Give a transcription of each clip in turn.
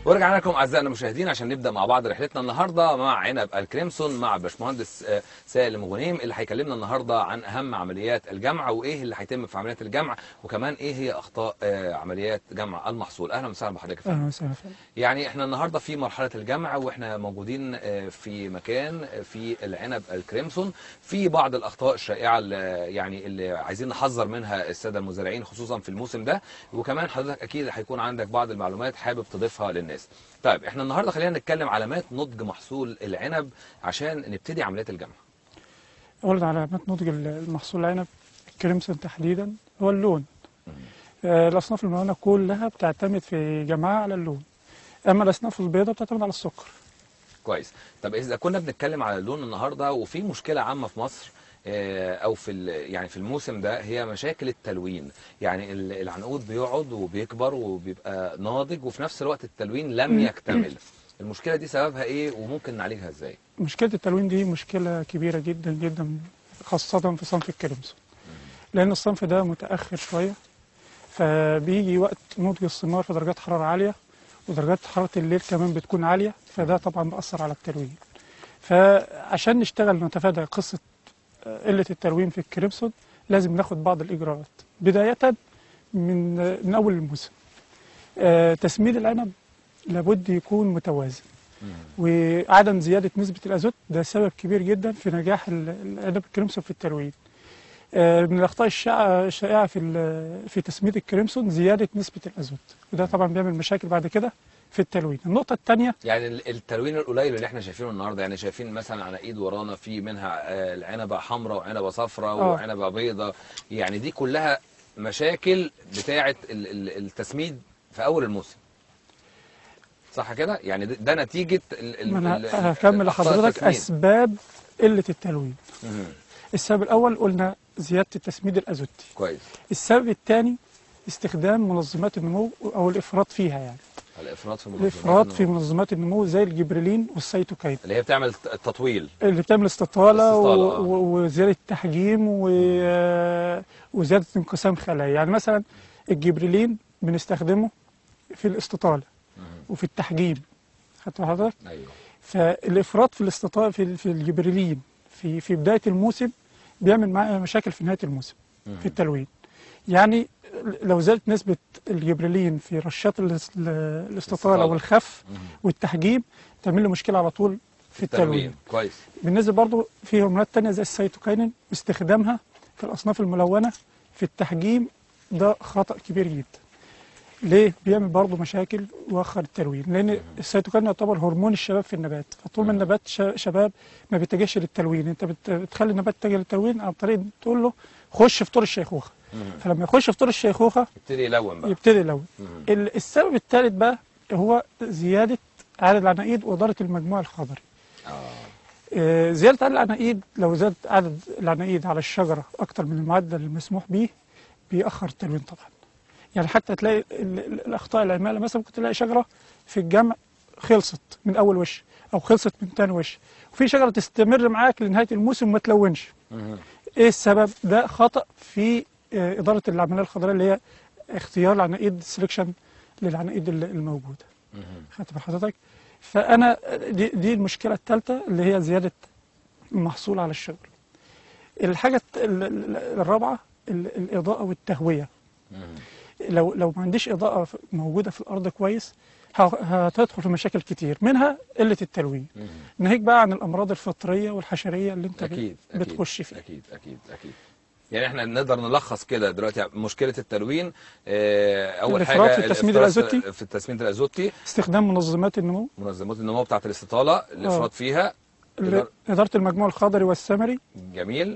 ورجعنا لكم اعزائنا المشاهدين عشان نبدا مع بعض رحلتنا النهارده مع عنب الكريمسون مع باشمهندس آه، سالم غنيم اللي هيكلمنا النهارده عن اهم عمليات الجمع وايه اللي هيتم في عمليات الجمع وكمان ايه هي اخطاء آه، عمليات جمع المحصول اهلا وسهلا بحضرتك يا فندم. اهلا وسهلا فندم. يعني احنا النهارده في مرحله الجمع واحنا موجودين آه، في مكان آه، في العنب الكريمسون في بعض الاخطاء الشائعه اللي يعني اللي عايزين نحذر منها الساده المزارعين خصوصا في الموسم ده وكمان حضرتك اكيد هيكون عندك بعض المعلومات حابب تضيفها للناس طيب احنا النهارده خلينا نتكلم علامات نضج محصول العنب عشان نبتدي عمليات الجمع اولا علامات نضج المحصول العنب الكريمسون تحديدا هو اللون آه، الاصناف الملونه كلها بتعتمد في جمعها على اللون اما الاصناف البيضاء بتعتمد على السكر كويس طب اذا كنا بنتكلم على اللون النهارده وفي مشكله عامه في مصر آه، او في ال- يعني في الموسم ده هي مشاكل التلوين يعني ال- العنقود بيقعد وبيكبر وبيبقى ناضج وفي نفس الوقت التلوين لم يكتمل المشكله دي سببها ايه وممكن نعالجها ازاي مشكله التلوين دي مشكله كبيره جدا جدا خاصه في صنف الكريمسون لان الصنف ده متاخر شويه فبيجي وقت نضج الثمار في درجات حراره عاليه ودرجات حراره الليل كمان بتكون عاليه فده طبعا بيأثر على التلوين فعشان نشتغل نتفادى قصه آه، قله التلوين في الكريمسون لازم ناخد بعض الاجراءات بدايه من آه، من اول الموسم آه، تسميد العنب لابد يكون متوازن وعدم زياده نسبه الازوت ده سبب كبير جدا في نجاح ال- العنب الكريمسون في التلوين آه، من الاخطاء الشائعه الشائعه في ال- في تسميد الكريمسون زياده نسبه الازوت وده طبعا بيعمل مشاكل بعد كده في التلوين النقطه الثانيه يعني ال- التلوين القليل اللي احنا شايفينه النهارده يعني شايفين مثلا على ايد ورانا في منها آه، العنبه حمراء وعنبه صفراء آه. وعنبه بيضاء يعني دي كلها مشاكل بتاعه ال- ال- التسميد في اول الموسم صح كده يعني ده- ده نتيجه ال- ال- ما ال- انا هكمل أخطاء لحضرتك التسميد. اسباب قله التلوين مهم. السبب الاول قلنا زياده التسميد الازوتي كويس السبب الثاني استخدام منظمات النمو او الافراط فيها يعني الافراط في منظمات الافراط في النمو. منظمات النمو زي الجبريلين والسيتوكاين اللي هي بتعمل التطويل اللي بتعمل استطالة, استطالة، و... آه. و... وزيادة تحجيم و... وزيادة انقسام خلايا يعني مثلا الجبريلين بنستخدمه في الاستطالة وفي التحجيم خدت بال حضرتك ايوه فالافراط في الاستطالة في, في الجبريلين في في بداية الموسم بيعمل معايا مشاكل في نهاية الموسم في التلوين يعني لو زادت نسبة الجبريلين في رشات الاس- الاستطالة الاستطالة. والخف مهم. والتحجيم تعمل له مشكلة على طول في التلوين كويس بالنسبه برضو في هرمونات تانية زي السيتوكاينين استخدامها في الاصناف الملونه في التحجيم ده خطا كبير جدا ليه بيعمل برضو مشاكل ويأخر التلوين لان السيتوكاين يعتبر هرمون الشباب في النبات فطول ما النبات ش- شباب ما بيتجهش للتلوين انت بت- بتخلي النبات يتجه للتلوين عن طريق تقول له خش في طور الشيخوخه مهم. فلما يخش في طور الشيخوخه يبتدي يلون بقى يبتدي يلون مهم. ال- السبب الثالث بقى هو زياده عدد العناقيد واداره المجموع الخضري اه آه، زيادة عدد العناقيد لو زاد عدد العناقيد على الشجرة أكتر من المعدل المسموح به بيأخر التلوين طبعا يعني حتى تلاقي ال- ال- الأخطاء العمالة مثلا ممكن تلاقي شجرة في الجمع خلصت من أول وش أو خلصت من تاني وش وفي شجرة تستمر معاك لنهاية الموسم وما تلونش مهم. إيه السبب؟ ده خطأ في آه، إدارة العملية الخضراء اللي هي اختيار العناقيد سelection للعناقيد ال- الموجودة مهم. خدت بال حضرتك فانا دي, دي المشكله الثالثه اللي هي زياده المحصول على الشجر الحاجه الت- ال- ال- الرابعه ال- الاضاءه والتهويه مهم. لو لو ما عنديش اضاءه ف- موجوده في الارض كويس ه- هتدخل في مشاكل كتير منها قله التلوين مهم. ناهيك بقى عن الامراض الفطريه والحشريه اللي انت اكيد بت- أكيد، بتخش فيها اكيد اكيد اكيد يعني احنا نقدر نلخص كده دلوقتي مشكله التلوين آه، اول الإفراط حاجه في التسميد الإفراط الأزوتي. في التسميد الازوتي استخدام منظمات النمو منظمات النمو بتاعه الاستطاله الافراط فيها ال- اداره المجموع الخضري والثمري جميل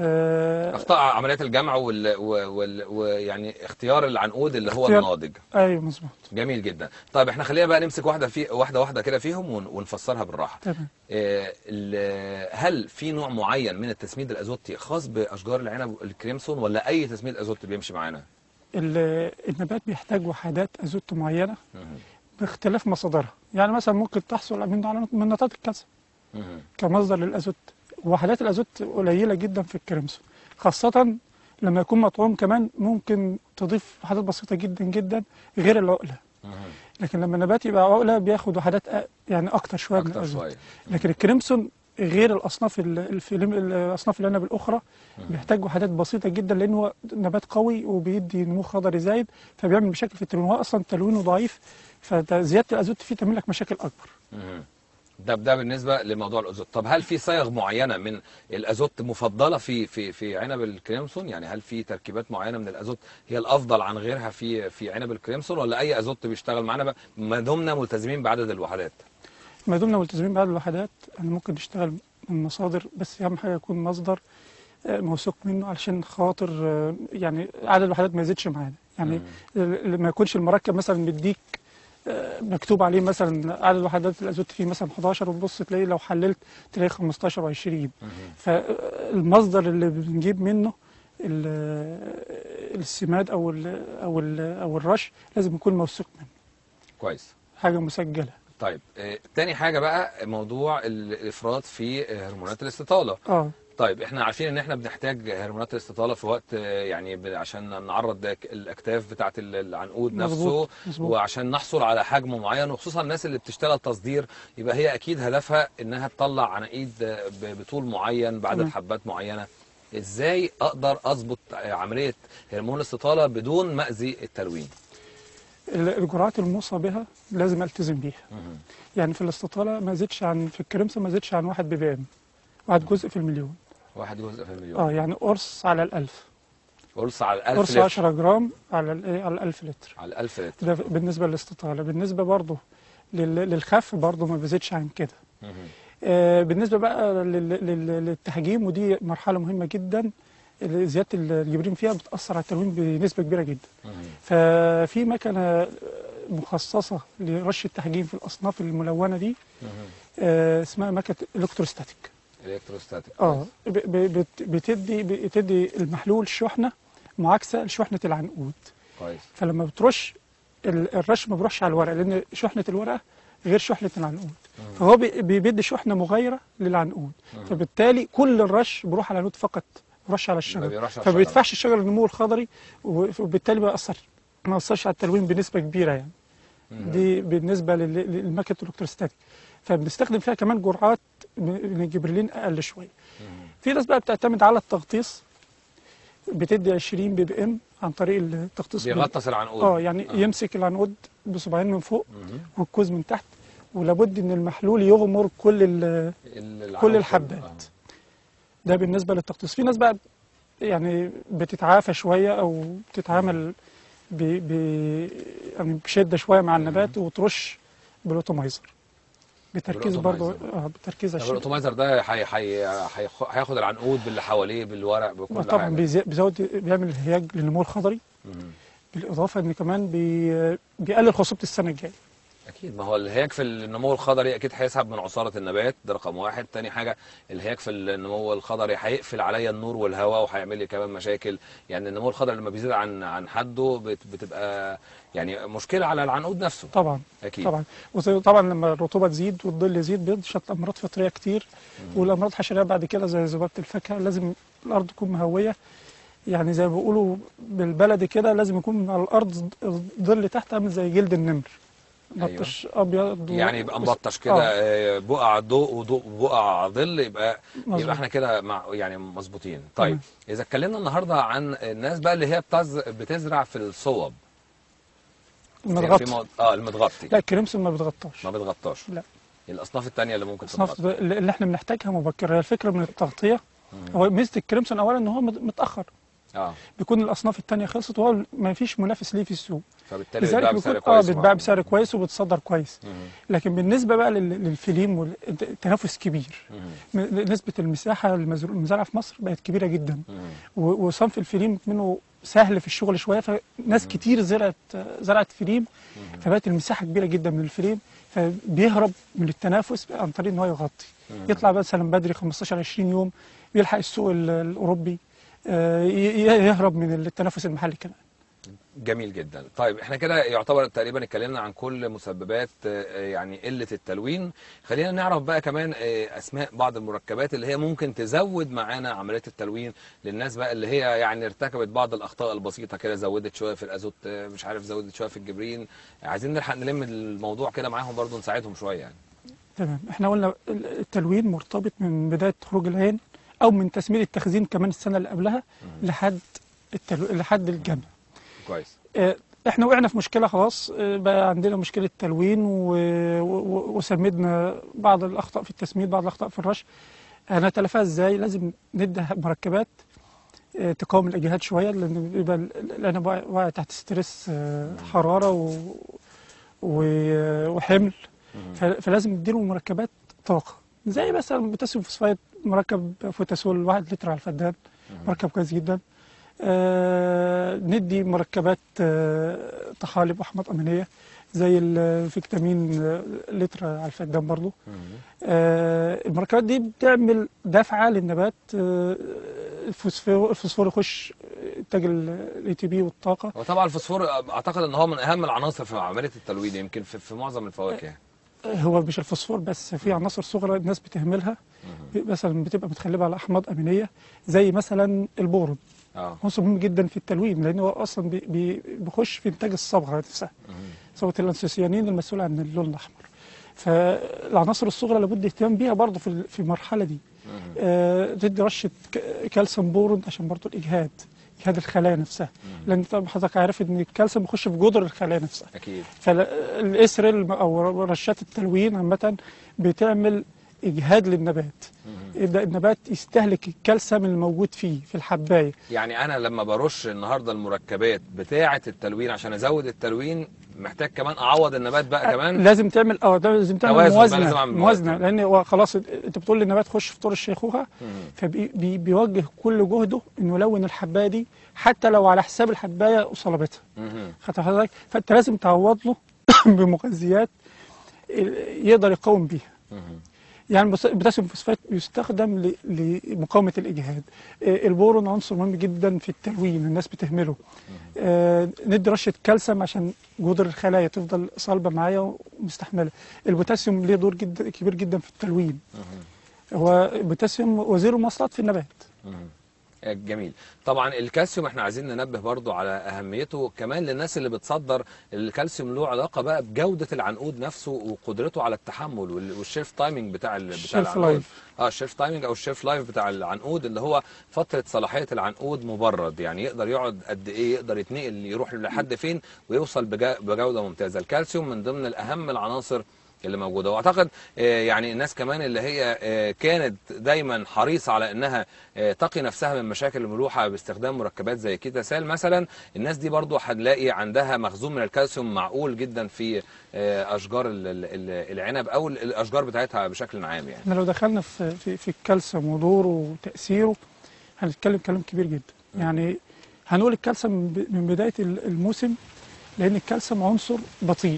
آه، اخطاء عمليات الجمع وال... وال... ويعني اختيار العنقود اللي هو اختيار- الناضج ايوه مظبوط جميل جدا طيب احنا خلينا بقى نمسك واحده في واحده واحده كده فيهم ون... ونفسرها بالراحه تمام آه، ال- هل في نوع معين من التسميد الازوتي خاص باشجار العنب الكريمسون ولا اي تسميد ازوتي بيمشي معانا ال- النبات بيحتاج وحدات ازوت معينه مهم. باختلاف مصادرها يعني مثلا ممكن تحصل من على من نطاط الكالسيوم مهم. كمصدر للازوت وحدات الازوت قليله جدا في الكريمسون خاصه لما يكون مطعوم كمان ممكن تضيف وحدات بسيطه جدا جدا غير العقله مهم. لكن لما النبات يبقى عقله بياخد وحدات أ- يعني اكتر شويه من اكتر الازوت شويه لكن الكريمسون غير الاصناف ال- الفيلم الاصناف العنب الاخرى بيحتاج وحدات بسيطه جدا لانه هو نبات قوي وبيدي نمو خضري زايد فبيعمل مشاكل في التلوين هو اصلا تلوينه ضعيف فزياده الازوت فيه تعمل لك مشاكل اكبر مهم. ده ده بالنسبه لموضوع الازوت طب هل في صيغ معينه من الازوت مفضله في في في عنب الكريمسون يعني هل في تركيبات معينه من الازوت هي الافضل عن غيرها في في عنب الكريمسون ولا اي ازوت بيشتغل معانا بقى ما دمنا ملتزمين بعدد الوحدات ما دمنا ملتزمين بعدد الوحدات انا ممكن نشتغل من مصادر بس اهم حاجه يكون مصدر آه، موثوق منه علشان خاطر آه، يعني عدد الوحدات ما يزيدش معانا يعني ال- ما يكونش المركب مثلا مديك آه، مكتوب عليه مثلا عدد وحدات الازوت فيه مثلا 11 وتبص تلاقي لو حللت تلاقي 15 و20 فالمصدر اللي بنجيب منه ال- السماد او ال او ال او الرش لازم يكون موثوق منه كويس حاجه مسجله طيب آه، تاني حاجه بقى موضوع الافراط في آه، هرمونات الاستطاله اه طيب احنا عارفين ان احنا بنحتاج هرمونات الاستطاله في وقت آه، يعني ب- عشان نعرض الاكتاف بتاعه ال- العنقود نفسه مظبوط مظبوط وعشان نحصل على حجم معين وخصوصا الناس اللي بتشتغل تصدير يبقى هي اكيد هدفها انها تطلع عناقيد ب- بطول معين بعدد تمام. حبات معينه ازاي اقدر اظبط عمليه هرمون الاستطاله بدون ما اذي التلوين ال- الجرعات الموصى بها لازم التزم بيها مهم. يعني في الاستطاله ما زيدش عن في الكريمسون ما زيدش عن واحد بي بي ام واحد جزء في المليون واحد جزء في المليون اه يعني قرص على الألف قرص على الألف قرص لتر 10 جرام على ال- على الألف لتر على الألف لتر ده بالنسبه للاستطاله بالنسبه برضه لل- للخف برضه ما بيزيدش عن كده مهم. آه، بالنسبه بقى لل- لل- للتحجيم ودي مرحله مهمه جدا اللي زياده الجبرين فيها بتاثر على التلوين بنسبه كبيره جدا مهم. ففي مكنه مخصصه لرش التحجيم في الاصناف الملونه دي مهم. آه، اسمها مكنه الكتروستاتيك الكتروستاتيك اه ب- ب- بت- بتدي بتدي المحلول شحنه معاكسه لشحنه العنقود كويس فلما بترش ال- الرش ما بيروحش على الورقه لان شحنه الورقه غير شحنه العنقود مم. فهو بي- بي- بيدي شحنه مغايره للعنقود مم. فبالتالي كل الرش بيروح على العنقود فقط بيروح على ما الشجر بيروحش على فما الشجرة. بيدفعش الشجر النمو الخضري وبالتالي ما يأثر ما يأثرش على التلوين بنسبه كبيره يعني مهم. دي بالنسبه لل- للماكينه الالكتروستاتيك فبنستخدم فيها كمان جرعات من الجبريلين اقل شويه مهم. في ناس بقى بتعتمد على التغطيس بتدي 20 بي بي ام عن طريق التغطيس بال- بيغطس العنقود اه يعني يمسك العنقود بصباعين من فوق مهم. والكوز من تحت ولابد ان المحلول يغمر كل ال- ال- العنقود كل كله. الحبات. ده بالنسبه للتغطيس في ناس بقى يعني بتتعافى شويه او بتتعامل ب ب يعني بشده شويه مع النبات وترش بالاوتومايزر بتركيز برضه بالأوتومايزر. اه بتركيز طب 20 الاوتومايزر ده هي- هي- هيخ- هياخد العنقود باللي حواليه بالورق بكل طبعا حاجه بيزي- بيزود بيعمل هياج للنمو الخضري مهم. بالاضافه ان كمان بي بيقلل خصوبه السنه الجايه اكيد ما هو الهياج في النمو الخضري اكيد هيسحب من عصاره النبات ده رقم واحد تاني حاجه الهياج في النمو الخضري هيقفل عليا النور والهواء وهيعمل لي كمان مشاكل يعني النمو الخضري لما بيزيد عن عن حده بت- بتبقى يعني مشكله على العنقود نفسه طبعا اكيد طبعا وطبعا لما الرطوبه تزيد والظل يزيد بينشط امراض فطريه كتير والامراض الحشريه بعد كده زي ذبابه الفاكهه لازم الارض تكون مهويه يعني زي ما بيقولوا بالبلدي كده لازم يكون على الارض الظل تحت عامل زي جلد النمر أيوة. مطش ابيض و- يعني يبقى بس- مبطش كده آه، آه، بقع ضوء وضوء بقع ظل يبقى مظبوط. يبقى احنا كده مع يعني مظبوطين طيب تمام. اذا اتكلمنا النهارده عن الناس بقى اللي هي بتز... بتزرع في الصوب في- في المتغطي مو... اه المتغطي لا الكريمسون ما بتغطاش ما بتغطاش لا. الاصناف الثانيه اللي ممكن اصناف تتغطى اللي احنا بنحتاجها مبكره هي الفكره من التغطيه هو ميزه الكريمسون اولا ان هو مت- متاخر اه بيكون الاصناف الثانيه خلصت وهو ما فيش منافس ليه في السوق فبالتالي بيتباع لذلك بسعر بيكون اه كويس بيتباع ومعقول. بسعر كويس وبتصدر كويس مهم. لكن بالنسبه بقى لل- للفيليم والتنافس كبير مهم. م- نسبه المساحه المزر- المزارعه في مصر بقت كبيره جدا مهم. و- وصنف الفيليم منه سهل في الشغل شويه فناس كتير زرعت زرعت فيليم فبقت المساحه كبيره جدا من الفيليم فبيهرب من التنافس عن طريق ان هو يغطي يطلع مثلا بدري 15 20 يوم يلحق السوق ال- الاوروبي آه، ي- ي- يهرب من التنافس المحلي كمان جميل جدا طيب احنا كده يعتبر تقريبا اتكلمنا عن كل مسببات آه، يعني قلة التلوين خلينا نعرف بقى كمان آه، اسماء بعض المركبات اللي هي ممكن تزود معانا عملية التلوين للناس بقى اللي هي يعني ارتكبت بعض الاخطاء البسيطة كده زودت شوية في الازوت آه، مش عارف زودت شوية في الجبرين عايزين نلحق نلم الموضوع كده معاهم برضو نساعدهم شوية يعني تمام احنا قلنا ال- التلوين مرتبط من بدايه خروج العين او من تسميد التخزين كمان السنه اللي قبلها لحد التلو... لحد الجمع كويس اه، احنا وقعنا في مشكله خلاص اه، بقى عندنا مشكله تلوين و... و... وسمدنا بعض الاخطاء في التسميد بعض الاخطاء في الرش هنتلافاها ازاي لازم ندي مركبات اه، تقاوم الاجهاد شويه لان بيبقى ال- العنب واقع واقع تحت ستريس اه، حراره و... و... وحمل ف- فلازم نديله مركبات طاقه زي مثلا بوتاسيوم فوسفايد مركب فوتاسول 1 لتر على الفدان مركب كويس جدا آه ندي مركبات آه طحالب واحماض امينيه زي الفيتامين آه، لتر على الفدان برضو آه المركبات دي بتعمل دفعه للنبات آه الفوسفور الفوسفور يخش انتاج الاي تي بي والطاقه وطبعا الفوسفور اعتقد ان هو من اهم العناصر في عملية التلوين يمكن في, في معظم الفواكه هو مش الفوسفور بس في عناصر صغرى الناس بتهملها مثلا بتبقى متخلبه على احماض امينيه زي مثلا البورون اه عنصر مهم جدا في التلوين لان هو اصلا بي- بي- بيخش في انتاج الصبغه نفسها صبغه الانسوسيانين المسؤوله عن اللون الاحمر فالعناصر الصغرى لابد الاهتمام بيها برضه في ال- في المرحله دي آه تدي رشه ك- كالسيوم بورون عشان برضه الاجهاد اجهاد الخلايا نفسها لان طبعا حضرتك عارف ان الكالسيوم بيخش في جدر الخلايا نفسها اكيد فالاسرل او رشات التلوين عامه بتعمل اجهاد للنبات يبدا النبات يستهلك الكالسيوم الموجود فيه في الحبايه يعني انا لما برش النهارده المركبات بتاعه التلوين عشان ازود التلوين محتاج كمان اعوض النبات بقى كمان لازم تعمل اه ده لازم تعمل توازن بقى، موازنه لازم أعمل موازنه موازنة. لان هو خلاص انت بتقول للنبات خش في طور الشيخوخه فبيوجه كل جهده انه يلون الحبايه دي حتى لو على حساب الحبايه وصلابتها مهم. خدت حضرتك فانت لازم تعوض له بمغذيات يقدر يقاوم بيها مهم. يعني البوس- البوتاسيوم فوسفات بيستخدم ل- لمقاومه الاجهاد آه، البورون عنصر مهم جدا في التلوين الناس بتهمله آه، ندي رشه كالسيوم عشان جذر الخلايا تفضل صلبه معايا ومستحمله البوتاسيوم ليه دور جدا كبير جدا في التلوين هو البوتاسيوم وزير المواصلات في النبات مهم. جميل طبعا الكالسيوم احنا عايزين ننبه برضو على اهميته كمان للناس اللي بتصدر الكالسيوم له علاقه بقى بجوده العنقود نفسه وقدرته على التحمل وال- والشيلف تايمنج بتاع ال- بتاع الشيلف العنقود لايف. اه الشيلف تايمنج او الشيلف لايف بتاع العنقود اللي هو فتره صلاحيه العنقود مبرد يعني يقدر يقعد قد ايه يقدر يتنقل يروح لحد فين ويوصل بجا- بجوده ممتازه الكالسيوم من ضمن الاهم العناصر اللي موجوده واعتقد آه، يعني الناس كمان اللي هي آه، كانت دايما حريصه على انها آه، تقي نفسها من مشاكل الملوحه باستخدام مركبات زي كيتا سال مثلا الناس دي برضو هنلاقي عندها مخزون من الكالسيوم معقول جدا في آه، اشجار ال- ال- ال- العنب او ال- الاشجار بتاعتها بشكل عام يعني احنا لو دخلنا في في, في الكالسيوم ودوره وتاثيره هنتكلم كلام كبير جدا يعني هنقول الكالسيوم ب- من بدايه ال- الموسم لان الكالسيوم عنصر بطيء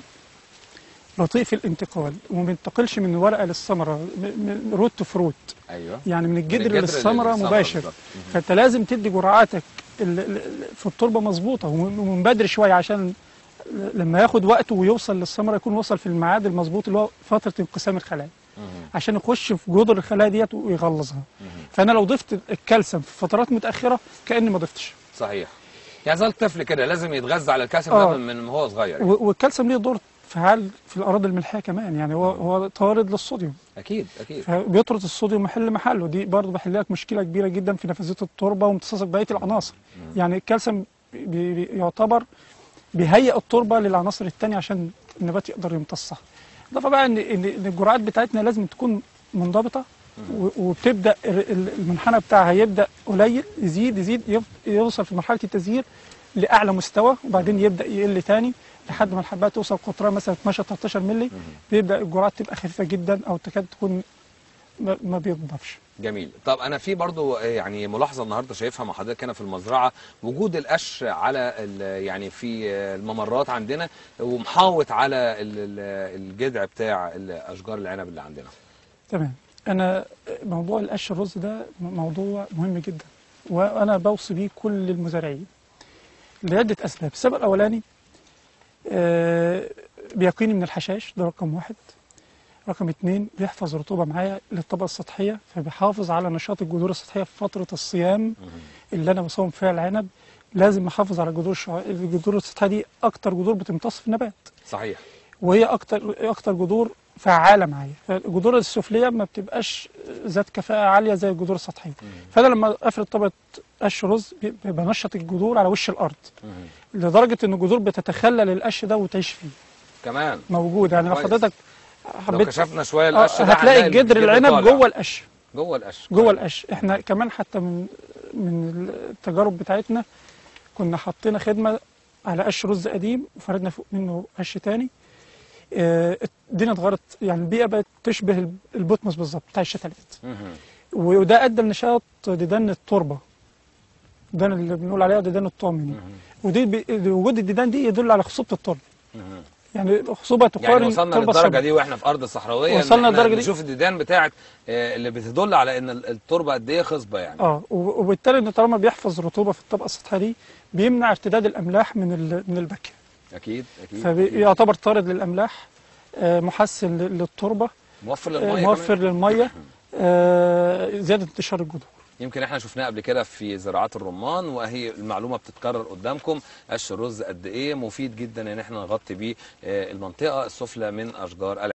بطيء في الانتقال وما بينتقلش من ورقه للثمره م- من روت تو فروت ايوه يعني من الجدر, الجدر للثمره للثمرة مباشر بالظبط. مهم. فانت لازم تدي جرعاتك ال- ال- ال- في التربه مظبوطه ومن ومن بدري شويه عشان لما ياخد وقته ويوصل للثمره يكون وصل في الميعاد المظبوط اللي هو فتره انقسام الخلايا مهم. عشان يخش في جذر الخلايا ديت ويغلظها فانا لو ضفت الكالسيوم في فترات متاخره كاني ما ضفتش صحيح يعني زي الطفل كده لازم يتغذى على الكالسيوم آه. ده من من هو صغير يعني. و- والكالسيوم ليه دور فعال في الاراضي الملحيه كمان يعني هو هو طارد للصوديوم اكيد اكيد فبيطرد الصوديوم محل محله دي برضه بحل لك مشكله كبيره جدا في نفاذيه التربه وامتصاص بقيه العناصر يعني الكالسيوم بي بي يعتبر بيهيئ التربه للعناصر الثانيه عشان النبات يقدر يمتصها اضافه بقى ان ان إن الجرعات بتاعتنا لازم تكون منضبطه و- وبتبدا ال- ال- المنحنى بتاعها يبدا قليل يزيد يزيد يف- يوصل في مرحله التزهير لاعلى مستوى وبعدين يبدا يقل تاني لحد ما الحبات توصل قطرها مثلا 12 13 مللي بيبدا الجرعات تبقى خفيفه جدا او تكاد تكون ما ما بيضافش جميل طب انا في برضو آه، يعني ملاحظه النهارده شايفها مع حضرتك هنا في المزرعه وجود القش على ال- يعني في آه، الممرات عندنا ومحاوط على ال- ال- الجذع بتاع اشجار العنب اللي عندنا تمام انا موضوع القش الرز ده موضوع مهم جدا وانا بوصي بيه كل المزارعين لعدة أسباب السبب الأولاني آه، بيقيني من الحشائش ده رقم واحد رقم اتنين بيحفظ رطوبة معايا للطبقة السطحية فبيحافظ على نشاط الجذور السطحية في فترة الصيام اللي أنا بصوم فيها العنب لازم أحافظ على الجذور الشع... الجذور السطحية دي أكتر جذور بتمتص في النبات صحيح وهي أكتر أكتر جذور فعالة معايا فالجذور السفلية ما بتبقاش ذات كفاءة عالية زي الجذور السطحية فأنا لما أفرد طبقة قش رز بي- بنشط الجذور على وش الأرض مم. لدرجة إن الجذور بتتخلل القش ده وتعيش فيه كمان موجود يعني لو كويس. حضرتك لو حبيت كشفنا شويه آه، القش ده هتلاقي هنلاقي الجدر العنب طالع. جوه القش جوه القش جوه القش احنا كمان حتى من من التجارب بتاعتنا كنا حطينا خدمه على قش رز قديم وفردنا فوق منه قش تاني آه، الدنيا اتغيرت يعني البيئه بقت تشبه البوتموس بالظبط بتاع الشتلات مهم. وده ادى لنشاط ديدان التربه ديدان اللي بنقول عليها ديدان الطامن مهم. ودي بي- وجود الديدان دي يدل على خصوبه التربه مهم. يعني خصوبه تقارن يعني وصلنا التربة للدرجه الصلبة. دي واحنا في ارض صحراويه إن وصلنا إحنا للدرجة دي. نشوف الديدان بتاعت آه، اللي بتدل على ان ال- التربه قد ايه خصبه يعني اه و- وبالتالي ان طالما بيحفظ رطوبه في الطبقه السطحيه دي بيمنع ارتداد الاملاح من ال- من البكيه اكيد اكيد أكيد. فبيعتبر طارد للاملاح آه، محسن ل- للتربه موفر آه، للميه موفر كمان. للميه آه، زياده انتشار الجذور يمكن احنا شفناه قبل كده في زراعات الرمان وهي المعلومه بتتكرر قدامكم قش الرز قد ايه مفيد جدا ان احنا نغطي بيه آه، المنطقه السفلى من اشجار